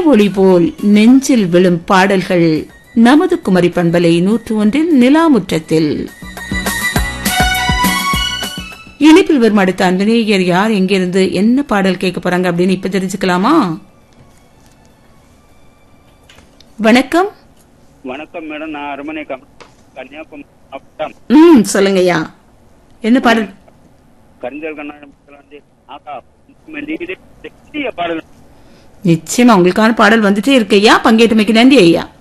ஒளி போல் நெஞ்சில் விழும் பாடல்கள் நமது குமரி பண்பலை நூற்று ஒன்றில் நிலாமுற்றத்தில் இனிப்பில் வரும் அடுத்த அன்பனேயர் யார் எங்கிருந்து என்ன பாடல் கேட்க போறாங்க அப்படின்னு இப்ப தெரிஞ்சுக்கலாமா வணக்கம் வணக்கம் மேடம் நான் அரண்மனை கம் கன்னியாகுமரி மாவட்டம் ம் சொல்லுங்கய்யா என்ன பாடல் கரிஞ்சல் கண்ணாடி வந்து ஆகா நீரே பாடல் நிச்சயமா உங்களுக்கான பாடல் வந்துட்டே இருக்கு ஐயா பங்கேற்றமைக்கு நன்றி ஐயா